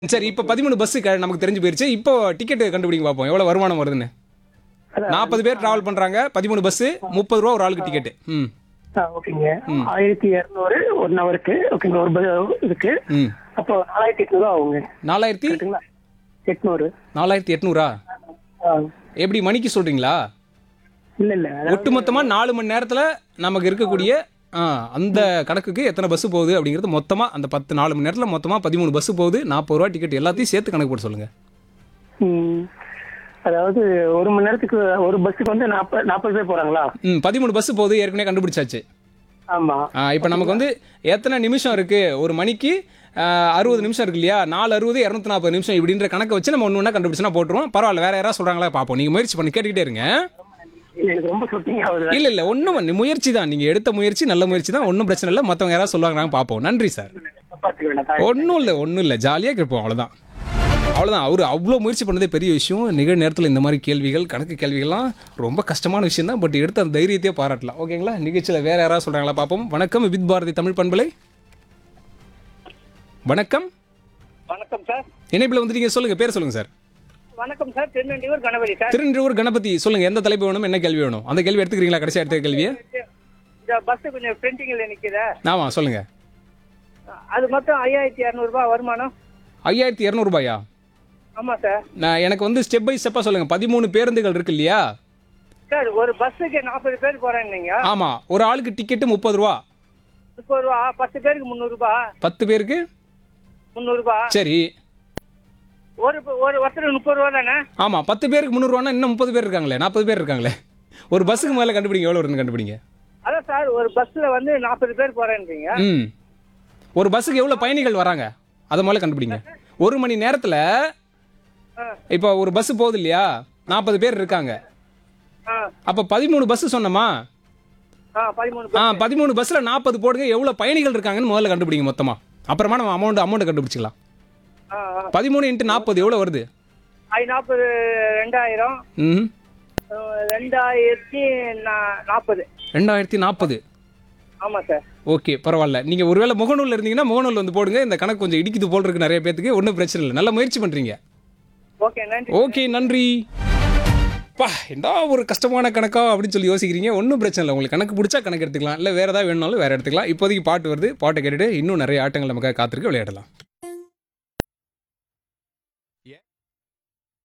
சரி இப்போ பதிமூணு பஸ் நமக்கு தெரிஞ்சு போயிருச்சு இப்போ டிக்கெட் கண்டுபிடிங்க பார்ப்போம் எவ்வளோ வருமானம் வருதுன்னு அதான். நாற்பது பேர் டிராவல் பண்றாங்க பதிமூணு பஸ் முப்பது ரூபா ஒரு ஆளுக்கு டிக்கெட் ம் ஆ, ஓகேங்க ஆயிரத்தி இரநூறு ஒன் ஹவருக்கு ஓகேங்க ஒரு பஸ் இதுக்கு ம் அப்போ நாலாயிரத்தி எட்நூறு ஆகுங்க நாலாயிரத்தி கரெக்டுங்களா எட்நூறு நாலாயிரத்தி எட்நூறா ஆ. எப்படி மணிக்கு சொல்றீங்களா இல்ல இல்ல அதாவது ஒட்டுமொத்தமா நாலு மணி நேரத்துல நமக்கு இருக்கக்கூடிய ஆ, அந்த கணக்குக்கு எத்தனை பஸ் போகுது அப்படிங்கிறது மொத்தமா அந்த பத்து நாலு மணி நேரத்துல மொத்தமா பதிமூணு பஸ் போகுது நாற்பது ரூபா டிக்கெட் எல்லாத்தையும் சேர்த்து கணக்கு போட்டு சொல்லுங்க ம், அதாவது ஒரு மணி நேரத்துக்கு ஒரு பஸ்ஸுக்கு வந்து நாற்பது நாற்பது பேர் போறாங்களா ம் பதிமூணு பஸ் போகுது ஏற்கனவே கண்டுபிடிச்சாச்சு ஆமா இப்போ நமக்கு வந்து எத்தனை நிமிஷம் இருக்கு ஒரு மணிக்கு ஆ, அறுபது நிமிஷம் இருக்கு இல்லையா நாலு அறுபது இரநூத்தி நாற்பது நிமிஷம் இப்படின்ற கணக்கை வச்சு நம்ம ஒன்று ஒன்றா கண்டுபிடிச்சுனா போட்டுருவோம் பரவாயில்ல வேற யாராவது சொல்றாங்களா பார்ப்போம் நீங்க முயற்சி பண்ணி கேட்டுக்கிட்டே இருங்க எனக்கு ரொம்ப சுட்டிங்க ஆகுது இல்ல இல்ல ஒன்றும் முயற்சி தான் நீங்க எடுத்த முயற்சி நல்ல முயற்சி தான் ஒன்றும் பிரச்சனை இல்லை மற்றவங்க யாராவது சொல்லுவாங்க பார்ப்போம் நன்றி சார் பார்த்துக்க வேண்டாம் ஒன்றும் இல்லை ஒன்றும் இல்லை ஜாலியாக கேட்போம் அவ்வளோதான் அவ்வளோதான் அவர் அவ்வளோ முயற்சி பண்ணதே பெரிய விஷயம் நிகழ் நேரத்தில் இந்த மாதிரி கேள்விகள் கணக்கு கேள்விகள்லாம் ரொம்ப கஷ்டமான விஷயம் தான் பட் எடுத்த அந்த தைரியத்தையே பாராட்டலாம் ஓகேங்களா நிகழ்ச்சியில் வேற யாராவது சொல்கிறாங்களா பார்ப்போம் வணக்கம் வித் பாரதி தமிழ் பண்பலை வணக்கம் வணக்கம் சார் இணைப்பில் வந்துட்டீங்க சொல்லுங்க பேர் சொல்லுங்க சார் வணக்கம் சார் திருநெல்வேலூர் கணபதி சார் திருநெல்வேலூர் கணபதி சொல்லுங்க எந்த தலைப்பு வேணும் என்ன கேள்வி வேணும் அந்த கேள்வி எடுத்துக்கிறீங்களா கடைசி எடுத்த கேள்வியை இந்த பஸ் கொஞ்சம் பிரிண்டிங்கில் நிற்குதா ஆமாம் சொல்லுங்க அது மொத்தம் ஐயாயிரத்தி இரநூறுபா வருமானம் ஐயாயிரத்தி இரநூறுபாயா ஆமாம் சார் நான் எனக்கு வந்து ஸ்டெப் பை ஸ்டெப்பாக சொல்லுங்க பதிமூணு பேருந்துகள் இருக்கு இல்லையா சார் ஒரு பஸ்ஸுக்கு நாற்பது பேர் போகிறேன்னீங்க ஆமாம் ஒரு ஆளுக்கு டிக்கெட்டு முப்பது ரூபா முப்பது ரூபா பத்து பேருக்கு முந்நூறுபா பத்து பேருக்கு முந்நூறுபா சரி ஒரு ஒரு ஒருத்தருக்கு முப்பது ரூபா தானே ஆமாம் பத்து பேருக்கு முந்நூறுவானா இன்னும் முப்பது பேர் இருக்காங்களே நாற்பது பேர் இருக்காங்களே ஒரு பஸ்ஸுக்கு முதல்ல கண்டுபிடிங்க எவ்வளோ வருதுன்னு கண்டுபிடிங்க அதான் சார் ஒரு பஸ்ஸில் வந்து நாற்பது பேர் போகிறேன்றீங்க ம் ஒரு பஸ்ஸுக்கு எவ்வளோ பயணிகள் வராங்க அதை முதல்ல கண்டுபிடிங்க ஒரு மணி நேரத்தில் ஆ இப்போ ஒரு பஸ் போகுது இல்லையா நாற்பது பேர் இருக்காங்க ஆ அப்போ பதிமூணு பஸ் சொன்னோமா ஆ பதிமூணு ஆ பஸ் பதிமூணு பஸ்ஸில் நாற்பது போடுங்க எவ்வளோ பயணிகள் இருக்காங்கன்னு முதல்ல கண்டுபிடிங்க மொத்தமாக அப்புறமா நம்ம அமௌண்ட் அமௌண்ட்டை கண்டுபிடிச்சிக்கலாம் ஆ ஆ பதிமூணு இன்ட்டு நாற்பது எவ்வளோ வருது ஐ நாற்பது ரெண்டாயிரம் ம் அஹ், ரெண்டாயிரத்தி நா- நாற்பது ரெண்டாயிரத்தி நாற்பது ஆமாம் சார் ஓகே பரவாயில்ல நீங்கள் ஒருவேளை முகநூல் இருந்தீங்கன்னா முகநூல் வந்து போடுங்க இந்த கணக்கு கொஞ்சம் இடிக்குது போல் இருக்கு நிறைய பேத்துக்கு ஒன்றும் பிரச்சனை இல்லை நல்ல முயற்சி பண்ணுறீங்க ஓகே நன்றி ஓகே நன்றி பா என்ன ஒரு கஷ்டமான கணக்கா அப்படின்னு சொல்லி யோசிக்கிறீங்க ஒன்றும் பிரச்சனை இல்லை உங்களுக்கு கணக்கு பிடிச்சா கணக்கு எடுத்துக்கலாம் இல்லை வேறு ஏதாவது வேணுனாலும் வேறு எடுத்துக்கலாம் இப்போதைக்கு பாட்டு வருது பாட்டை கேட்டுட்டு இன்னும் நிறைய ஆட்டங்கள் நமக்காக காத்திருக்கு விளையாடலாம்